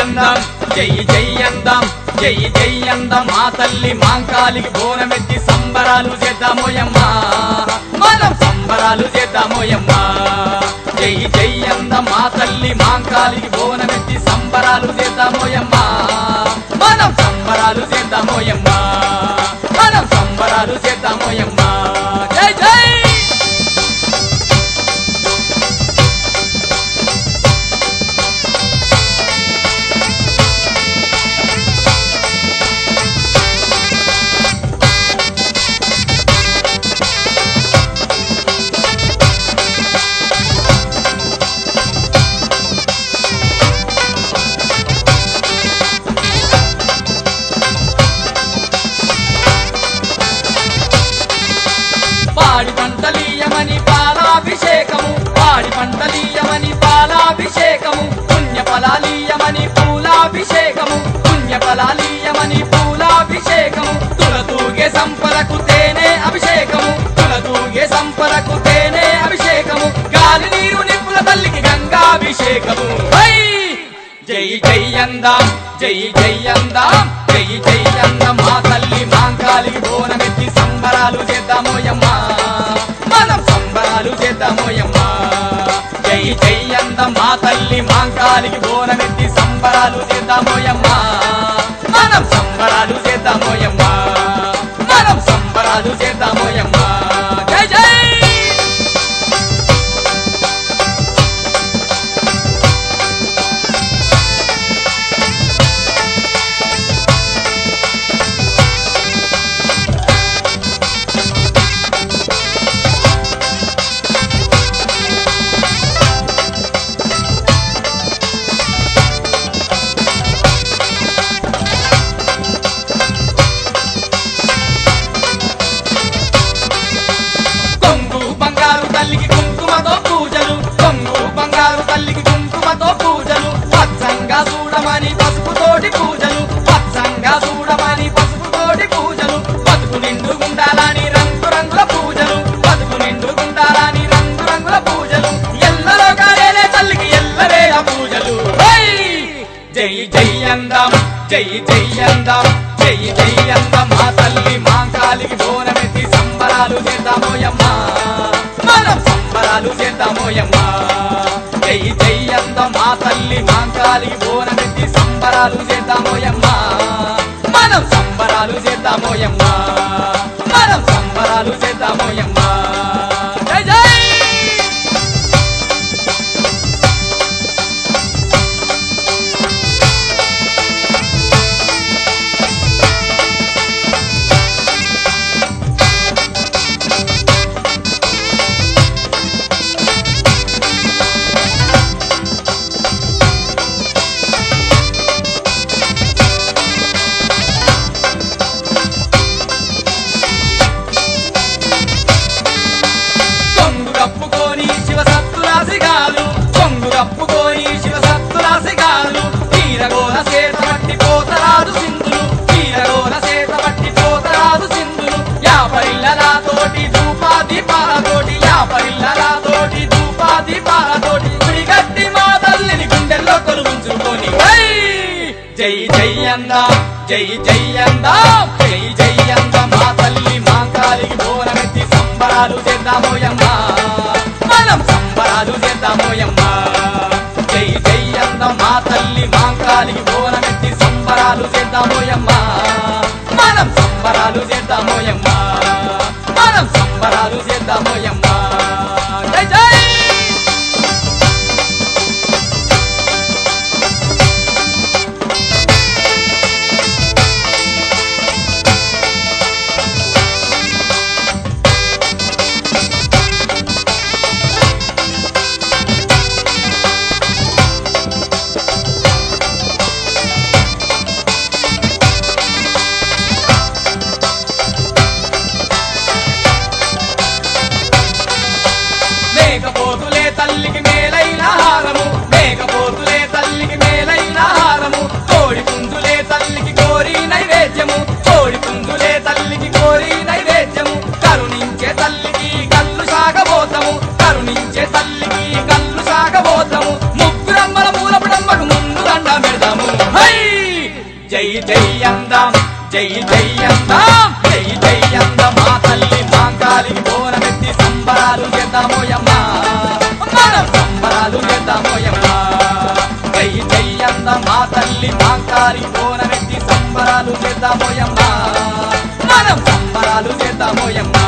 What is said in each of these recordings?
జయ్యందం జై జయ్యందం జై జయ్యందం మా తల్లి మాంకాలికి బోనమెత్తి సంబరాలు చేద్దామోయమ్మా మనం సంబరాలు చేద్దామోయమ్మా జై జయ్యందం మా తల్లి మాంకాలికి బోనమెత్తి సంబరాలు చేద్దామోయమ్మా మనం సంబరాలు చేద్దామోయమ్మా మనం సంబరాలు చేద్దామోయమ్మా జై జై పాడి పంటలీయమని పాలాభిషేకము పాడి పంటలీయమని పాలాభిషేకము పుణ్య ఫలాలీయమని పూలాభిషేకము పుణ్య ఫలాలీయమని పూలాభిషేకము తులతూగే సంపరకు తేనె అభిషేకము తులతూగే సంపరకు తేనె అభిషేకము గాలి నీరు నిప్పుల తల్లికి గంగాభిషేకము హై! జై జయ్యందాం జై జయ్యందాం జై జయ్యందాం మా తల్లి మాంకాలికి బోనమెత్తి సంబరాలు చేద్దామోయమ్మా మనం సంబరాలు చేద్దామోయమ్మా జై జయ్యందాం మా తల్లి మాంకాలికి బోనమెత్తి సంబరాలు చేద్దామోయమ్మా మనం సంబరాలు చేద్దామోయమ్మా మనం సంబరాలు చేద్దామోయమ్మా జై జై కొంగు బంగారు తల్లికి కుంకుమతో పూజలు కొంగు బంగారు తల్లికి కుంకుమతో పూజలు పచ్చంగా చూడమని పసుపుతోటి పూజలు పచ్చంగా చూడమని పసుపుతోటి పూజలు బతుకు నిండు గుండాలని రంగు రంగుల పూజలు బతుకు నిండు గుండాలని రంగు రంగుల పూజలు ఎల్లలో కాలేనే తల్లికి ఎల్లవేళ పూజలు హై! జై జై అందం జై జై అందం జై జై అందం మా తల్లి మాంకాలికి బోనమెత్తి సంబరాలు చేద్దామోయమ్మా మనం సంబరాలు చేద్దామోయమ్మా జై జై అందం మా తల్లి మాంకాలికి బోనమెత్తి సంబరాలు చేద్దామోయమ్మా మనం సంబరాలు చేద్దామోయమ్మా మనం సంబరాలు చేద్దామోయమ్మా జై జై కొంగు కప్పుకొని శివ సత్తురాశిగాలు కొంగు కప్పుకొని శివ సత్తురాశిగాలు తీరగోల సేత పట్టి పోతరాదు సింధులు తీరగోల సేత పట్టి పోతరాదు సింధులు యాపరిల్లలాతోటి ధూపా దీపాలతోటి యాపరిల్లలాతోటి ధూపా దీపాలతోటి గుడిగట్టి మా తల్లిని గుండెల్లో కొలువుంచుకొని హై! జై జై అందా జై జై అందా జై జై అందా మా తల్లి మా కాలికి బోనమెత్తి సంబరాలు చేద్దామోయమ్మా మనం సంబరాలు చేద్దామోయమ్మా జై జై అందా మా తల్లి మా కాలికి బోనమెత్తి సంబరాలు చేద్దామోయమ్మా మనం సంబరాలు చేద్దామోయమ్మా మనం సంబరాలు చేద్దామోయమ్మా జై జై జై అందం జై జై అందం జై జై అందం మా తల్లి మాంకాలికి బోనమెత్తి సంబరాలు చేద్దామోయమ్మా మనం సంబరాలు చేద్దామోయమ్మా జై జై అందం మా తల్లి మాంకాలికి బోనమెత్తి సంబరాలు చేద్దామోయమ్మా మనం సంబరాలు చేద్దామోయమ్మా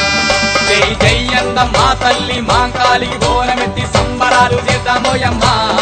జై జై అంద మా తల్లి మాంకాలికి బోనమెత్తి సంబరాలు చేద్దామోయమ్మా